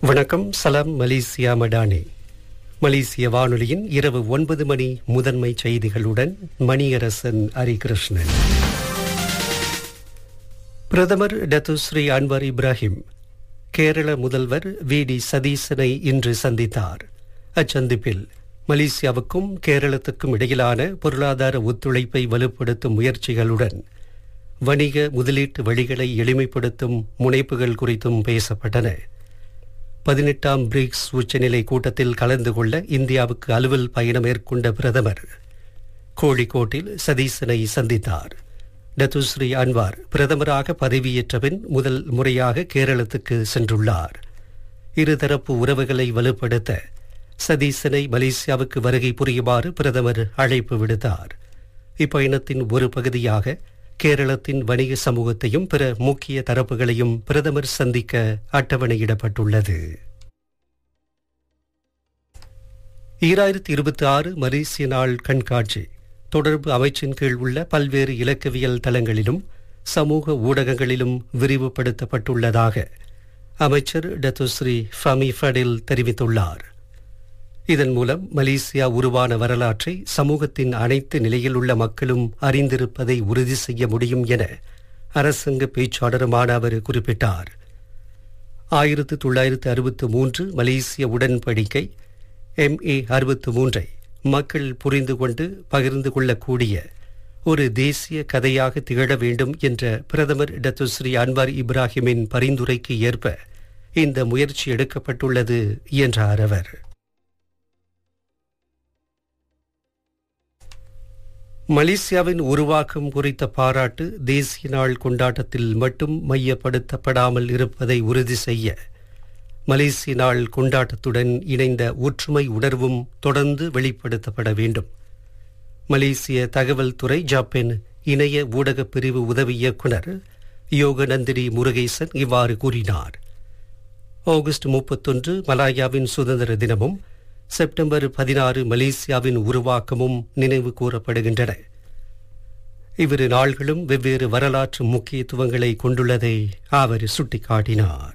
வணக்கம் சலாம் மலேசியா மடானே மலேசிய வானொலியின் இரவு ஒன்பது மணி முதன்மை செய்திகளுடன் மணியரசன் ஹரிகிருஷ்ணன் பிரதமர் டத்துஸ்ரீ அன்வர் இப்ராஹிம் கேரள முதல்வர் வி டி சதீசனை இன்று சந்தித்தார் அச்சந்திப்பில் மலேசியாவுக்கும் கேரளத்துக்கும் இடையிலான பொருளாதார ஒத்துழைப்பை வலுப்படுத்தும் முயற்சிகளுடன் வணிக முதலீட்டு வழிகளை எளிமைப்படுத்தும் முனைப்புகள் குறித்தும் பேசப்பட்டன பதினெட்டாம் பிரிக்ஸ் உச்சநிலை கூட்டத்தில் கலந்து கொள்ள இந்தியாவுக்கு அலுவல் பயணம் மேற்கொண்ட பிரதமர் கோழிக்கோட்டில் சதீசனை சந்தித்தார் டத்துஸ்ரீ அன்வார் பிரதமராக பதவியேற்ற பின் முதல் முறையாக கேரளத்துக்கு சென்றுள்ளார் இருதரப்பு உறவுகளை வலுப்படுத்த சதீசனை மலேசியாவுக்கு வருகை புரியுமாறு பிரதமர் அழைப்பு விடுத்தார் இப்பயணத்தின் ஒரு பகுதியாக கேரளத்தின் வணிக சமூகத்தையும் பிற முக்கிய தரப்புகளையும் பிரதமர் சந்திக்க அட்டவணையிடப்பட்டுள்ளது ஈராயிரத்தி இருபத்தி ஆறு மலேசிய நாள் கண்காட்சி தொடர்பு அமைச்சின் கீழ் உள்ள பல்வேறு இலக்கவியல் தளங்களிலும் சமூக ஊடகங்களிலும் விரிவுபடுத்தப்பட்டுள்ளதாக அமைச்சர் டத்துஸ்ரீ ஃபமி ஃபடில் தெரிவித்துள்ளார் இதன் மூலம் மலேசியா உருவான வரலாற்றை சமூகத்தின் அனைத்து நிலையில் உள்ள மக்களும் அறிந்திருப்பதை உறுதி செய்ய முடியும் என அரசாங்க பேச்சாளருமான அவர் குறிப்பிட்டார் ஆயிரத்து தொள்ளாயிரத்து அறுபத்து மூன்று மலேசிய உடன்படிக்கை எம்ஏ அறுபத்து மூன்றை மக்கள் புரிந்து கொண்டு பகிர்ந்து கொள்ளக்கூடிய ஒரு தேசிய கதையாக திகழ வேண்டும் என்ற பிரதமர் டத்துஸ்ரீ அன்வார் இப்ராஹிமின் பரிந்துரைக்கு ஏற்ப இந்த முயற்சி எடுக்கப்பட்டுள்ளது என்றார் அவர் மலேசியாவின் உருவாக்கம் குறித்த பாராட்டு தேசிய நாள் கொண்டாட்டத்தில் மட்டும் மையப்படுத்தப்படாமல் இருப்பதை உறுதி செய்ய மலேசிய நாள் கொண்டாட்டத்துடன் இணைந்த ஒற்றுமை உணர்வும் தொடர்ந்து வெளிப்படுத்தப்பட வேண்டும் மலேசிய தகவல் துறை ஜாப்பென் இணைய ஊடகப் பிரிவு உதவி இயக்குனர் யோகநந்தினி முருகேசன் இவ்வாறு கூறினார் ஆகஸ்ட் முப்பத்தொன்று மலாயாவின் சுதந்திர தினமும் செப்டம்பர் பதினாறு மலேசியாவின் உருவாக்கமும் நினைவு கூறப்படுகின்றன இவ்விரு நாள்களும் வெவ்வேறு வரலாற்று முக்கியத்துவங்களை கொண்டுள்ளதை அவர் சுட்டிக்காட்டினார்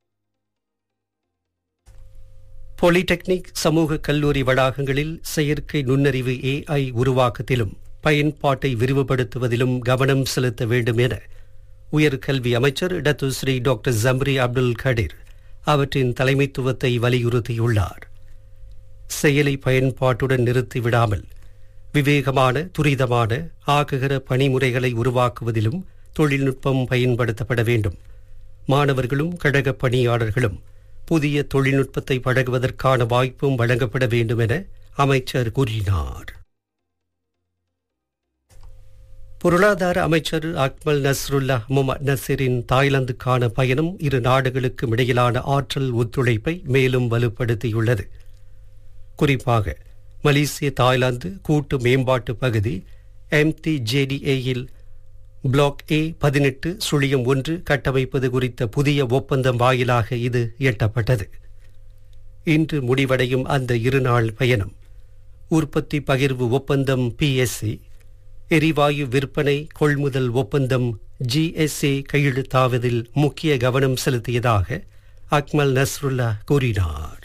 பாலிடெக்னிக் சமூக கல்லூரி வளாகங்களில் செயற்கை நுண்ணறிவு ஏஐ உருவாக்கத்திலும் பயன்பாட்டை விரிவுபடுத்துவதிலும் கவனம் செலுத்த வேண்டும் என உயர்கல்வி அமைச்சர் Datuk Seri doctor Zambry Abdul Kadir அவற்றின் தலைமைத்துவத்தை வலியுறுத்தியுள்ளார் செயலை பயன்பாட்டுடன் நிறுத்திவிடாமல் விவேகமான துரிதமான ஆக்குகிற பணிமுறைகளை உருவாக்குவதிலும் தொழில்நுட்பம் பயன்படுத்தப்பட வேண்டும் மாணவர்களும் கழக பணியாளர்களும் புதிய தொழில்நுட்பத்தை பழகுவதற்கான வாய்ப்பும் வழங்கப்பட வேண்டும் என அமைச்சர் கூறினார் பொருளாதார அமைச்சர் அக்மல் நஸ்ருல்லா முகமது நசீரின் தாய்லாந்துக்கான பயணம் இரு நாடுகளுக்கும் இடையிலான ஆற்றல் ஒத்துழைப்பை மேலும் வலுப்படுத்தியுள்ளது குறிப்பாக மலேசிய தாய்லாந்து கூட்டு மேம்பாட்டு பகுதி எம்டி ஜேடிஏயில் பிளாக் ஏ பதினெட்டு சுழியம் ஒன்று கட்டமைப்பது குறித்த புதிய ஒப்பந்தம் வாயிலாக இது எட்டப்பட்டது இன்று முடிவடையும் அந்த இருநாள் பயணம் உற்பத்தி பகிர்வு ஒப்பந்தம் பிஎஸ்சி எரிவாயு விற்பனை கொள்முதல் ஒப்பந்தம் ஜிஎஸ்ஏ கையெழுத்தாவதில் முக்கிய கவனம் செலுத்தியதாக அக்மல் நஸ்ருல்லா கூறினார்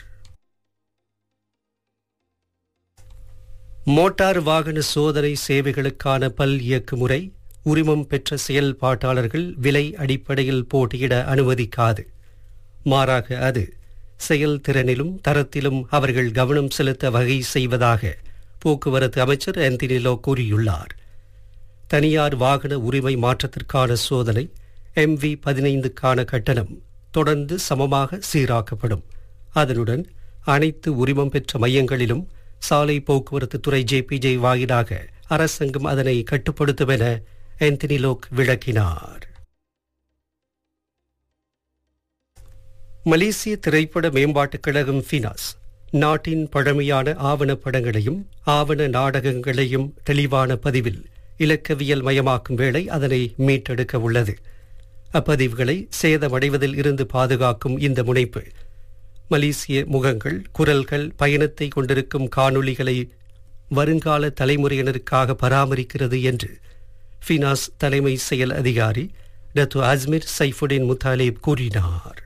மோட்டார் வாகன சோதனை சேவைகளுக்கான பல் இயக்குமுறை உரிமம் பெற்ற செயல்பாட்டாளர்கள் விலை அடிப்படையில் போட்டியிட அனுமதிக்காது மாறாக அது செயல்திறனிலும் தரத்திலும் அவர்கள் கவனம் செலுத்த வகை செய்வதாக போக்குவரத்து அமைச்சர் ஆந்தனிலோ கூறியுள்ளார் தனியார் வாகன உரிமை மாற்றத்திற்கான சோதனை எம்வி பதினைந்துக்கான கட்டணம் தொடர்ந்து சமமாக சீராக்கப்படும் அதனுடன் அனைத்து உரிமம் பெற்ற மையங்களிலும் சாலை போக்குவரத்து துறை ஜேபிஜே வாயிலாக அரசாங்கம் அதனை கட்டுப்படுத்தும் என ஆந்தனி லோக் விளக்கினார் மலேசிய திரைப்பட மேம்பாட்டுக் கழகம் ஃபினாஸ் நாட்டின் பழமையான ஆவணப்படங்களையும் ஆவண நாடகங்களையும் தெளிவான பதிவில் இலக்கவியல் மயமாக்கும் வேளை அதனை மீட்டெடுக்க உள்ளது அப்பதிவுகளை சேதமடைவதில் இருந்து பாதுகாக்கும் இந்த முனைப்பு மலேசிய முகங்கள் குரல்கள் பயணத்தை கொண்டிருக்கும் காணொளிகளை வருங்கால தலைமுறையினருக்காக பராமரிக்கிறது என்று ஃபினாஸ் தலைமை செயல் அதிகாரி டத்து அஸ்மிர் சைஃபுடின் முத்தாலேப் கூறினார்